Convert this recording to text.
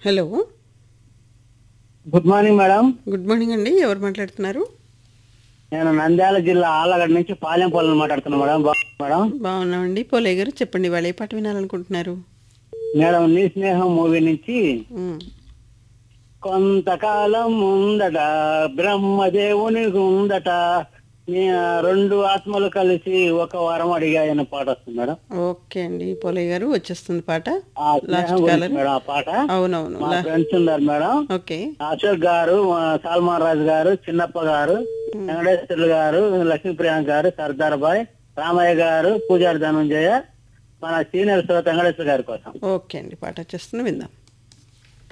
hello good morning madam good morning అండి ఎవరు మాట్లాడుతున్నారు నేను నంద్యాల జిల్లా ఆలగడ్డ నుంచి పాలెం పొలం మాట్లాడుతున్నా మేడం బాగున్నా మేడం బాగున్నామండి పోలయ్య గారు చెప్పండి వాళ్ళు ఏ పాట వినాలనుకుంటున్నారు మేడం నీ స్నేహం మూవీ నుంచి ఉమ్, కొంతకాలం ముందట బ్రహ్మదేవుని ఉందట నీ రెండు ఆత్మలు కలిసి ఒక వరం అడిగాయన్న పాట వస్తుంది మేడం ఓకే అండి పోలయ్య గారు వచ్చేస్తుంది పాట ఆ స్నేహం గురించి మేడం ఆ పాట అవునవును మా లా- ఫ్రెండ్స్ ఉన్నారు మేడం ఓకే అశోక్ గారు మా సల్మాన్ రాజు గారు చిన్నప్ప గారు వెంకటేశ్వర్లు గారు లక్ష్మీప్రియాంక గారు సర్దార్ బాయ్ రామయ్య గారు పూజారి ధనంజయ మన సీనియర్ శ్రోత వెంకటేశ్వర గారి కోసం ఓకే అండి పాట వచ్చేస్తుంది విందాం